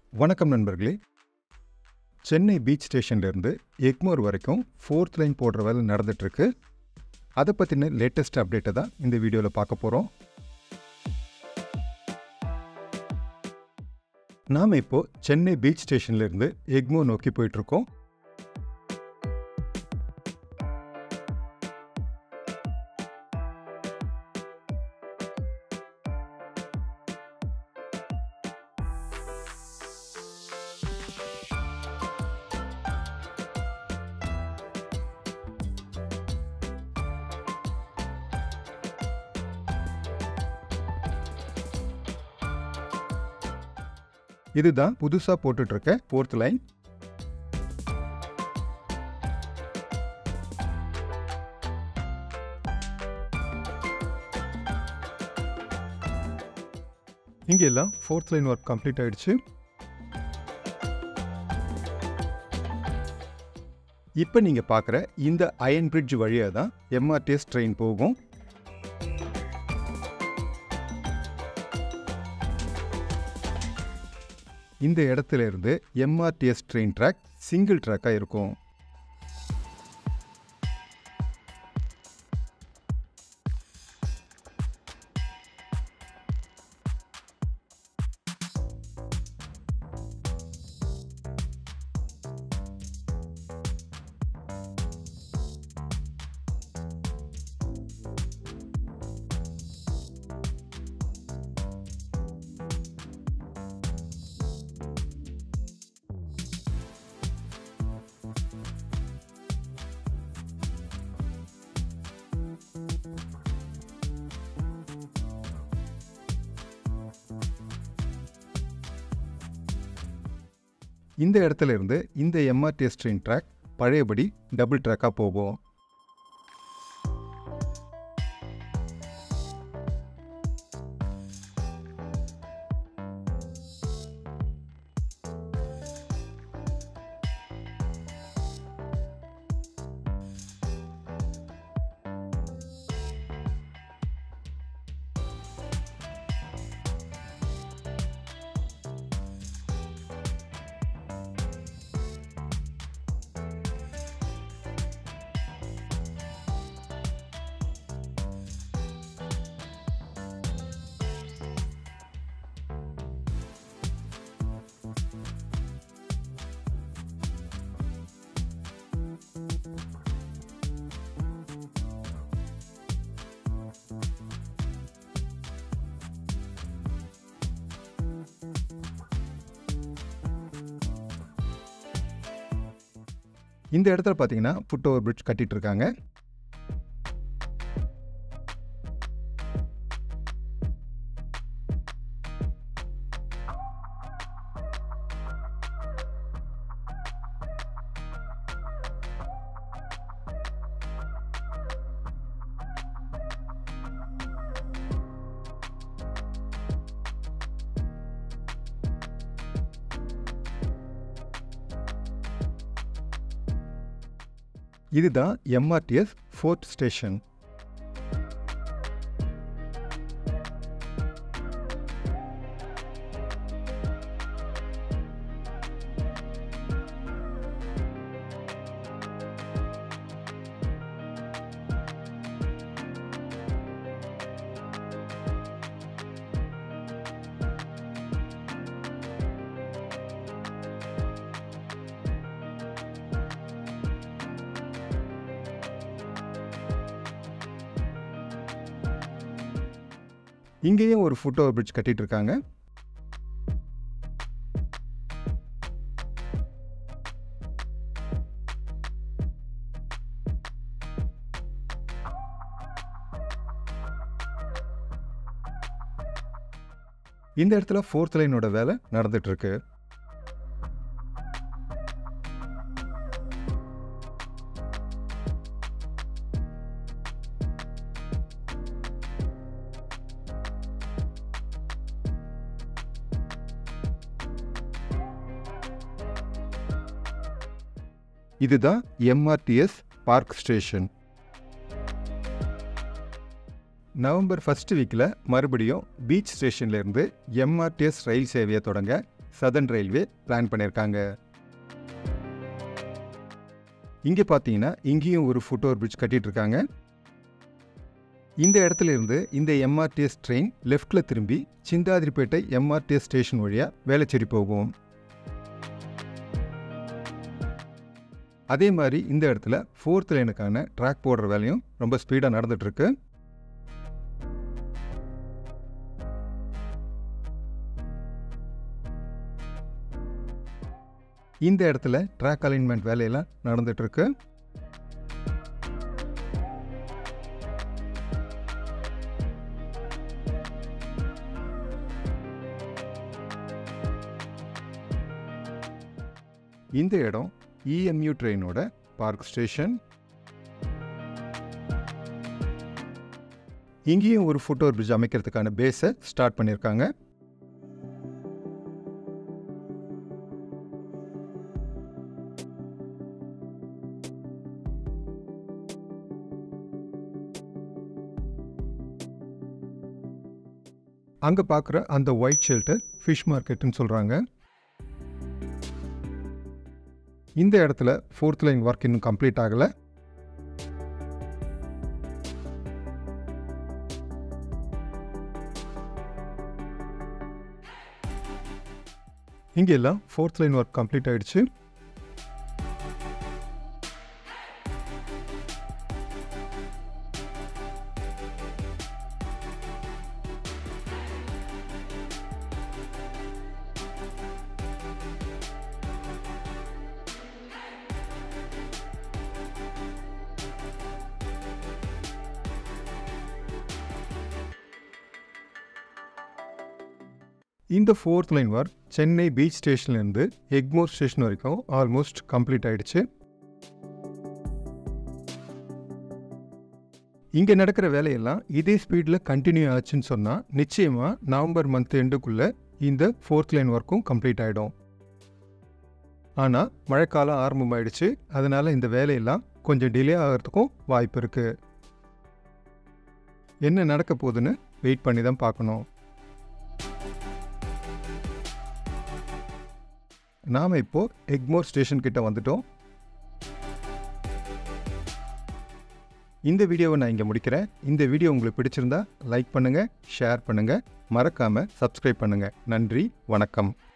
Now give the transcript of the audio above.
வணக்கம் நண்பர்களே சென்னை பீச் ஸ்டேஷன்லேருந்து எக்மோர் வரைக்கும் ஃபோர்த் லைன் போடுற வேலை நடந்துட்டுருக்கு அதை பற்றின லேட்டஸ்ட் அப்டேட்டை தான் இந்த வீடியோவில் பார்க்க போகிறோம் நாம் இப்போ சென்னை பீச் ஸ்டேஷன்லேருந்து எக்மோர் நோக்கி போயிட்டுருக்கோம் இதுதான் புதுசாக போட்டுட்ருக்க ஃபோர்த் லைன் இங்கே எல்லாம் ஃபோர்த் லைன் ஒர்க் கம்ப்ளீட் ஆயிடுச்சு இப்போ நீங்கள் பார்க்குற இந்த அயன் பிரிட்ஜ் வழியாக தான் எம்ஆர்டிஎஸ் ட்ரெயின் போகும் இந்த இடத்துல இருந்து எம்ஆர்டிஎஸ் ட்ரெயின் ட்ராக் சிங்கிள் ட்ராக்காக இருக்கும் இந்த இடத்துல இருந்து இந்த எம்ஆர்டிஎஸ் ட்ரெயின் ட்ராக் பழையபடி டபுள் ட்ராக்காக போகும் இந்த இடத்துல பார்த்தீங்கன்னா ஃபுட் ஓவர் பிரிட்ஜ் கட்டிட்டு இருக்காங்க இதுதான் எம்ஆர்டிஎஸ் ஃபோர்த் ஸ்டேஷன் இங்கேயும் ஒரு ஃபுட் ஓவர் பிரிட்ஜ் கட்டிட்டு இருக்காங்க இந்த இடத்துல ஃபோர்த் லைனோட வேலை நடந்துட்டு இருக்கு இதுதான் MRTS park station November first வீக்கில் மறுபடியும் பீச் ஸ்டேஷன்லேருந்து எம்ஆர்டிஎஸ் ரயில் சேவையை தொடங்க சதர்ன் ரயில்வே பிளான் பண்ணியிருக்காங்க இங்கே பார்த்தீங்கன்னா இங்கேயும் ஒரு ஃபுட் ஓவர் பிரிட்ஜ் கட்டிட்டு இருக்காங்க இந்த இடத்துல இருந்து இந்த எம்ஆர்டிஎஸ் ட்ரெயின் லெஃப்டில் திரும்பி சிந்தாதிரிப்பேட்டை எம்ஆர்டிஎஸ் ஸ்டேஷன் வழியாக வேளச்சேரி போகும் அதே மாதிரி இந்த இடத்துல ஃபோர்த் லைனுக்கான ட்ராக் போடுற வேலையும் ரொம்ப ஸ்பீடாக நடந்துட்டுருக்கு இந்த இடத்துல ட்ராக் அலைன்மெண்ட் வேலையெல்லாம் நடந்துட்டுருக்கு இந்த இடம் இஎம்யூ ட்ரெயினோட பார்க் ஸ்டேஷன் இங்கேயும் ஒரு ஃபுட் ஓவர் பிரிட்ஜ் அமைக்கிறதுக்கான பேஸை ஸ்டார்ட் பண்ணியிருக்காங்க அங்கே பார்க்குற அந்த ஒயிட் ஷெல்டர் ஃபிஷ் மார்க்கெட்டுன்னு சொல்கிறாங்க இந்த இடத்துல ஃபோர்த் லைன் ஒர்க் இன்னும் கம்ப்ளீட் ஆகலை இங்கே எல்லாம் ஃபோர்த் லைன் ஒர்க் கம்ப்ளீட் ஆயிடுச்சு இந்த fourth line work Chennai beach ஸ்டேஷன்லேருந்து எக்மோர் ஸ்டேஷன் வரைக்கும் ஆல்மோஸ்ட் கம்ப்ளீட் ஆயிடுச்சு இங்கே நடக்கிற வேலையெல்லாம் இதே ஸ்பீடில் கண்டினியூ ஆச்சுன்னு சொன்னால் நிச்சயமாக நவம்பர் மந்த் எண்டுக்குள்ளே இந்த ஃபோர்த் லைன் ஒர்க்கும் கம்ப்ளீட் ஆகிடும் ஆனால் மழைக்காலம் ஆரம்பமாயிடுச்சு அதனால் இந்த வேலையெல்லாம் கொஞ்சம் டிலே ஆகிறதுக்கும் வாய்ப்பு இருக்குது என்ன நடக்க போகுதுன்னு வெயிட் பண்ணி தான் பார்க்கணும் நாம் இப்போ எக்மோர் ஸ்டேஷன் கிட்ட வந்துட்டோம் இந்த வீடியோவை நான் இங்கே முடிக்கிறேன் இந்த வீடியோ உங்களுக்கு பிடிச்சிருந்தா லைக் பண்ணுங்கள் ஷேர் பண்ணுங்கள் மறக்காமல் சப்ஸ்கிரைப் பண்ணுங்கள் நன்றி வணக்கம்